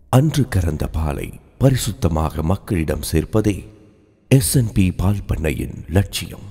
அன்று கறந்த பாலை பரிசுத்தமாக மக்களிடம் சேர்ப்பதே எஸ்என்பி பால் பண்ணையின் லட்சியம்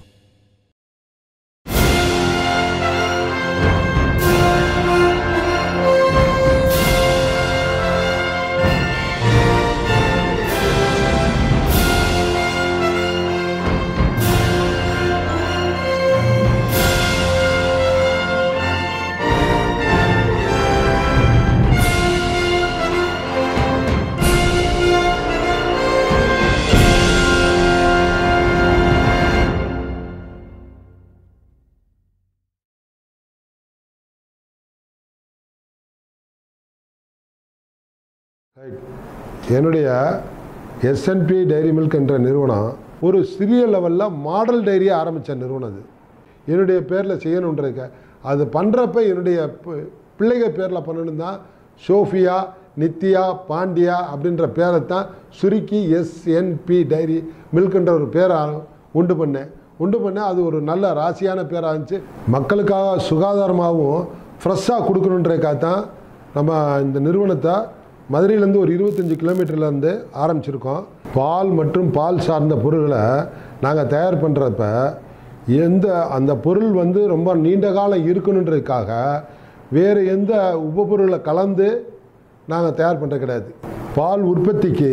என்னுடைய எஸ்என்பி டைரி மில்க் என்ற நிறுவனம் ஒரு சிறிய லெவலில் மாடல் டைரியை ஆரம்பித்த நிறுவனம் அது என்னுடைய பேரில் செய்யணுன்றதுக்க அது பண்ணுறப்ப என்னுடைய பி- பிள்ளைங்க பேரில் பண்ணணும் தான் சோஃபியா நித்யா பாண்டியா அப்படின்ற பேரை தான் சுருக்கி எஸ்என்பி டைரி மில்க்ன்ற ஒரு பேரை உண்டு பண்ணேன் உண்டு பண்ணேன் அது ஒரு நல்ல ராசியான பேராக இருந்துச்சு மக்களுக்காக சுகாதாரமாகவும் ஃப்ரெஷ்ஷாக கொடுக்கணுன்றதுக்காக தான் நம்ம இந்த நிறுவனத்தை மதுரையிலேருந்து ஒரு இருபத்தஞ்சி கிலோமீட்டர்லேருந்து ஆரம்பிச்சிருக்கோம் பால் மற்றும் பால் சார்ந்த பொருட்களை நாங்கள் தயார் பண்ணுறப்ப எந்த அந்த பொருள் வந்து ரொம்ப நீண்ட காலம் இருக்கணுன்றதுக்காக வேறு எந்த உபப்பொருளை கலந்து நாங்கள் தயார் பண்ணுறது கிடையாது பால் உற்பத்திக்கு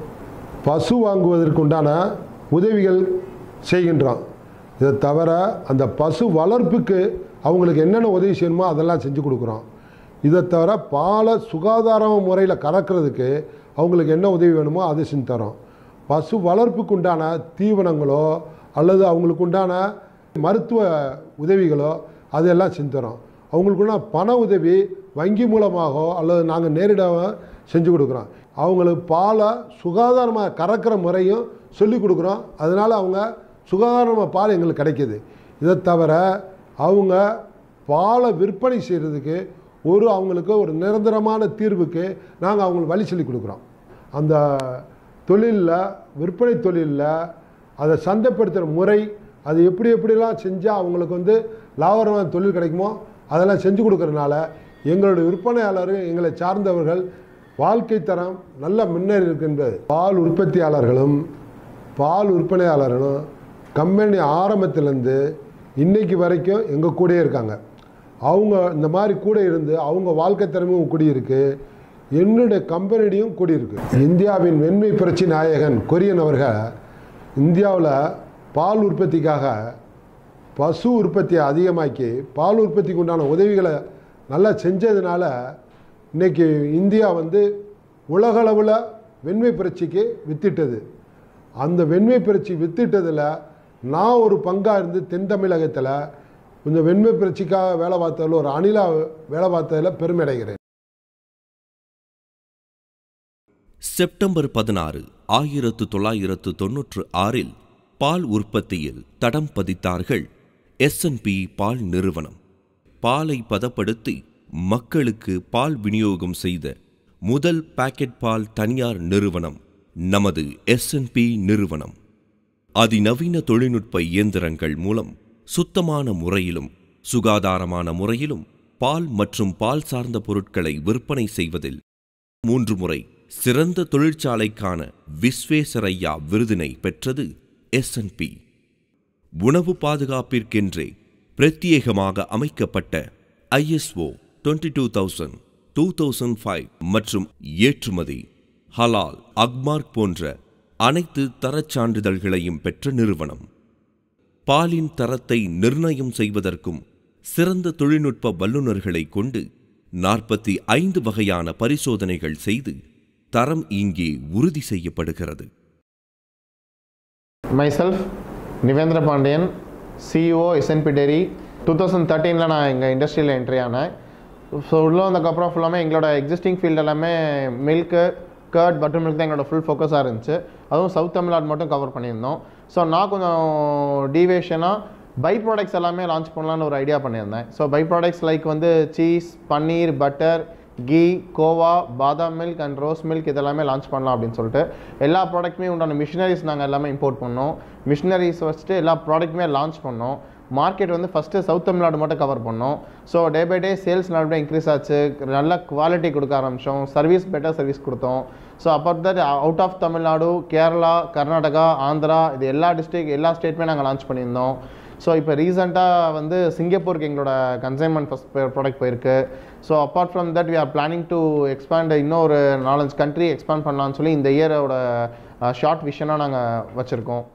பசு வாங்குவதற்கு உண்டான உதவிகள் செய்கின்றோம் இதை தவிர அந்த பசு வளர்ப்புக்கு அவங்களுக்கு என்னென்ன உதவி செய்யணுமோ அதெல்லாம் செஞ்சு கொடுக்குறோம் இதை தவிர பாலை சுகாதார முறையில் கறக்கிறதுக்கு அவங்களுக்கு என்ன உதவி வேணுமோ அதை செஞ்சு தரோம் பசு வளர்ப்புக்கு உண்டான தீவனங்களோ அல்லது அவங்களுக்கு உண்டான மருத்துவ உதவிகளோ அதெல்லாம் செஞ்சு தரோம் அவங்களுக்குள்ள பண உதவி வங்கி மூலமாகவோ அல்லது நாங்கள் நேரிடாக செஞ்சு கொடுக்குறோம் அவங்களுக்கு பாலை சுகாதாரமாக கறக்கிற முறையும் சொல்லி கொடுக்குறோம் அதனால் அவங்க சுகாதாரமாக பால் எங்களுக்கு கிடைக்கிது இதை தவிர அவங்க பாலை விற்பனை செய்கிறதுக்கு ஒரு அவங்களுக்கு ஒரு நிரந்தரமான தீர்வுக்கு நாங்கள் அவங்களுக்கு வழி சொல்லி கொடுக்குறோம் அந்த தொழிலில் விற்பனை தொழிலில் அதை சந்தைப்படுத்துகிற முறை அது எப்படி எப்படிலாம் செஞ்சால் அவங்களுக்கு வந்து லாபகரமான தொழில் கிடைக்குமோ அதெல்லாம் செஞ்சு கொடுக்கறதுனால எங்களுடைய விற்பனையாளர் எங்களை சார்ந்தவர்கள் வாழ்க்கை தரம் நல்ல முன்னேறி இருக்கின்றது பால் உற்பத்தியாளர்களும் பால் விற்பனையாளர்களும் கம்பெனி ஆரம்பத்திலேருந்து இன்னைக்கு வரைக்கும் எங்கள் கூடயே இருக்காங்க அவங்க இந்த மாதிரி கூட இருந்து அவங்க வாழ்க்கை திறமையும் கூடியிருக்கு என்னுடைய கம்பெனியும் கூடியிருக்கு இந்தியாவின் வெண்மை புரட்சி நாயகன் கொரியன் அவர்கள் இந்தியாவில் பால் உற்பத்திக்காக பசு உற்பத்தியை அதிகமாக்கி பால் உற்பத்திக்கு உண்டான உதவிகளை நல்லா செஞ்சதுனால இன்னைக்கு இந்தியா வந்து உலகளவில் வெண்மை புரட்சிக்கு வித்திட்டது அந்த வெண்மை புரட்சி வித்திட்டதில் நான் ஒரு பங்காக இருந்து தென் தமிழகத்தில் இந்த வெண்மை புரட்சிக்காக வேலை பார்த்ததில் ஒரு அணிலா வேலை பார்த்ததில் பெருமை அடைகிறேன் செப்டம்பர் பதினாறு ஆயிரத்து தொள்ளாயிரத்து தொன்னூற்று ஆறில் பால் உற்பத்தியில் தடம் பதித்தார்கள் எஸ்என்பி பால் நிறுவனம் பாலை பதப்படுத்தி மக்களுக்கு பால் விநியோகம் செய்த முதல் பாக்கெட் பால் தனியார் நிறுவனம் நமது எஸ்என்பி நிறுவனம் அதிநவீன தொழில்நுட்ப இயந்திரங்கள் மூலம் சுத்தமான முறையிலும் சுகாதாரமான முறையிலும் பால் மற்றும் பால் சார்ந்த பொருட்களை விற்பனை செய்வதில் மூன்று முறை சிறந்த தொழிற்சாலைக்கான விஸ்வேசரையா விருதினை பெற்றது எஸ்என்பி உணவு பாதுகாப்பிற்கென்றே பிரத்யேகமாக அமைக்கப்பட்ட ISO twenty two thousand two thousand five மற்றும் ஏற்றுமதி ஹலால் அக்மார்க் போன்ற அனைத்து தரச் சான்றிதழ்களையும் பெற்ற நிறுவனம் பாலின் தரத்தை நிர்ணயம் செய்வதற்கும் சிறந்த தொழில்நுட்ப வல்லுநர்களை கொண்டு நாற்பத்தி ஐந்து வகையான பரிசோதனைகள் செய்து தரம் இங்கே உறுதி செய்யப்படுகிறது myself Nivendra Pandian CEO SNB dairy two thousand தேர்ட்டீனில் நான் எங்கள் இண்டஸ்ட்ரியில் என்ட்ரி ஆனேன் ஸோ உள்ளே வந்ததுக்கப்புறம் ஃபுல்லாமே எங்களோட எக்ஸிஸ்டிங் ஃபீல்டு எல்லாமே மில்க்கு கர்ட் பட்டர் மில்க் தான் எங்களோட ஃபுல் ஃபோக்கஸாக இருந்துச்சு அதுவும் சவுத் தமிழ்நாடு மட்டும் கவர் பண்ணியிருந்தோம் ஸோ நான் கொஞ்சம் டீவேஷனாக பை ப்ராடக்ட்ஸ் எல்லாமே லான்ச் பண்ணலான்னு ஒரு ஐடியா பண்ணியிருந்தேன் ஸோ பை ப்ராடக்ட்ஸ் லைக் வந்து cheese paneer butter ghee khoa badam milk and rose milk இதெல்லாமே லான்ச் பண்ணலாம் அப்படின்னு சொல்லிட்டு எல்லா ப்ராடக்ட்டுமே உண்டான மிஷினரிஸ் நாங்கள் எல்லாமே இம்போர்ட் பண்ணோம் மிஷினரிஸ் வச்சுட்டு எல்லா ப்ராடக்ட்டுமே லான்ச் பண்ணோம் மார்க்கெட் வந்து ஃபஸ்ட்டு சவுத் தமிழ்நாடு மட்டும் கவர் பண்ணோம் so day by day sales நல்லபடியாக இன்க்ரீஸ் ஆச்சு நல்ல குவாலிட்டி கொடுக்க ஆரம்பித்தோம் சர்வீஸ் பெட்டர் சர்வீஸ் கொடுத்தோம் ஸோ அப்போ that out of Tamil Nadu Kerala Karnataka Andhra இது எல்லா டிஸ்ட்ரிக் எல்லா ஸ்டேட்டுமே நாங்கள் லான்ச் பண்ணியிருந்தோம் ஸோ இப்போ ரீசெண்டாக வந்து சிங்கப்பூருக்கு எங்களோட கன்சைன்மெண்ட் ஃபஸ்ட் ப்ராடக்ட் போயிருக்கு so apart from that we are planning to expand இன்னும் ஒரு நாலஞ்சு கண்ட்ரி எக்ஸ்பேண்ட் பண்ணலாம்னு சொல்லி இந்த இயரோட ஷார்ட் விஷனாக நாங்கள் வச்சுருக்கோம்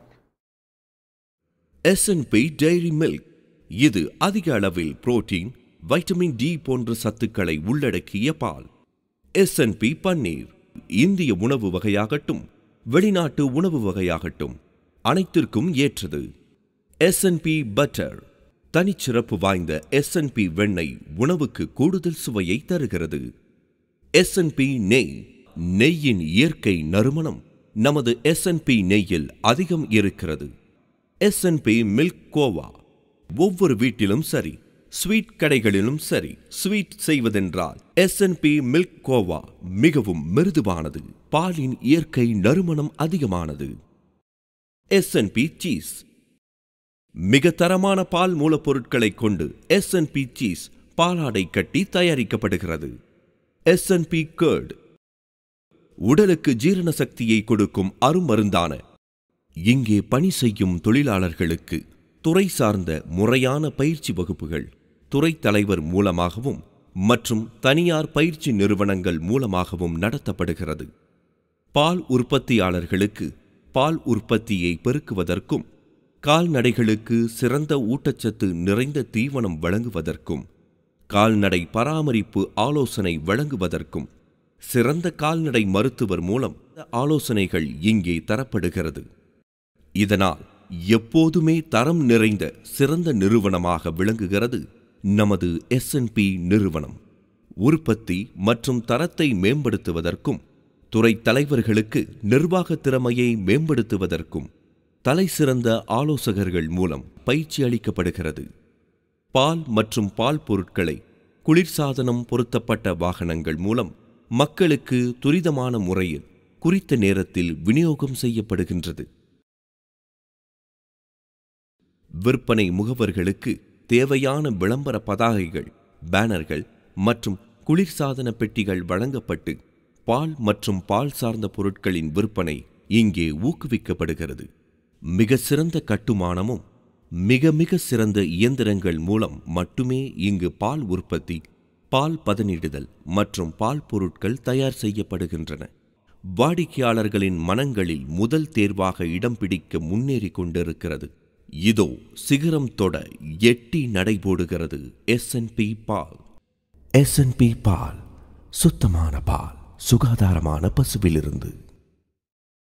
எஸ்என்பி டெய்ரி மில்க் இது அதிக அளவில் புரோட்டீன் வைட்டமின் டி போன்ற சத்துக்களை உள்ளடக்கிய பால் எஸ்என்பி பன்னீர் இந்திய உணவு வகையாகட்டும் வெளிநாட்டு உணவு வகையாகட்டும் அனைத்திற்கும் ஏற்றது எஸ்என்பி பட்டர் தனிச்சிறப்பு வாய்ந்த எஸ்என்பி வெண்ணெய் உணவுக்கு கூடுதல் சுவையை தருகிறது எஸ்என்பி நெய் நெய்யின் இயற்கை நறுமணம் நமது எஸ்என்பி நெய்யில் அதிகம் இருக்கிறது எஸ்என்பி மில்க் கோவா ஒவ்வொரு வீட்டிலும் சரி ஸ்வீட் கடைகளிலும் சரி ஸ்வீட் செய்வதென்றால் எஸ்என்பி மில்க் கோவா மிகவும் மிருதுவானது பாலின் இயற்கை நறுமணம் அதிகமானது எஸ்என்பி சீஸ் மிக தரமான பால் மூலப்பொருட்களை கொண்டு எஸ்என்பி சீஸ் பாலாடை கட்டி தயாரிக்கப்படுகிறது எஸ்என்பி கர்ட் உடலுக்கு ஜீரண சக்தியை கொடுக்கும் அருமருந்தான இங்கே பணி செய்யும் தொழிலாளர்களுக்கு துறை சார்ந்த முறையான பயிற்சி வகுப்புகள் துறை தலைவர் மூலமாகவும் மற்றும் தனியார் பயிற்சி நிறுவனங்கள் மூலமாகவும் நடத்தப்படுகிறது பால் உற்பத்தியாளர்களுக்கு பால் உற்பத்தியை பெருக்குவதற்கும் கால்நடைகளுக்கு சிறந்த ஊட்டச்சத்து நிறைந்த தீவனம் வழங்குவதற்கும் கால்நடை பராமரிப்பு ஆலோசனை வழங்குவதற்கும் சிறந்த கால்நடை மருத்துவர் மூலம் ஆலோசனைகள் இங்கே தரப்படுகிறது இதனால் எப்போதுமே தரம் நிறைந்த சிறந்த நிறுவனமாக விளங்குகிறது நமது எஸ்என்பி நிறுவனம் உற்பத்தி மற்றும் தரத்தை மேம்படுத்துவதற்கும் துறை தலைவர்களுக்கு நிர்வாக திறமையை மேம்படுத்துவதற்கும் தலைசிறந்த ஆலோசகர்கள் மூலம் பயிற்சி அளிக்கப்படுகிறது பால் மற்றும் பால் பொருட்களை குளிர்சாதனம் பொருத்தப்பட்ட வாகனங்கள் மூலம் மக்களுக்கு துரிதமான முறையில் குறித்த நேரத்தில் விநியோகம் செய்யப்படுகின்றது விற்பனை முகவர்களுக்கு தேவையான விளம்பர பதாகைகள் பேனர்கள் மற்றும் குளிர்சாதன பெட்டிகள் வழங்கப்பட்டு பால் மற்றும் பால் சார்ந்த பொருட்களின் விற்பனை இங்கே ஊக்குவிக்கப்படுகிறது மிக சிறந்த கட்டுமானமும் மிக மிக சிறந்த இயந்திரங்கள் மூலம் மட்டுமே இங்கு பால் உற்பத்தி பால் பதனிடுதல் மற்றும் பால் பொருட்கள் தயார் செய்யப்படுகின்றன வாடிக்கையாளர்களின் மனங்களில் முதல் தேர்வாக இடம் பிடிக்க முன்னேறி கொண்டிருக்கிறது இதோ சிகரம் தொட எட்டி நடைபோடுகிறது எஸ்என்பி பால் எஸ்என்பி பால் சுத்தமான பால் சுகாதாரமான பசுவிலிருந்து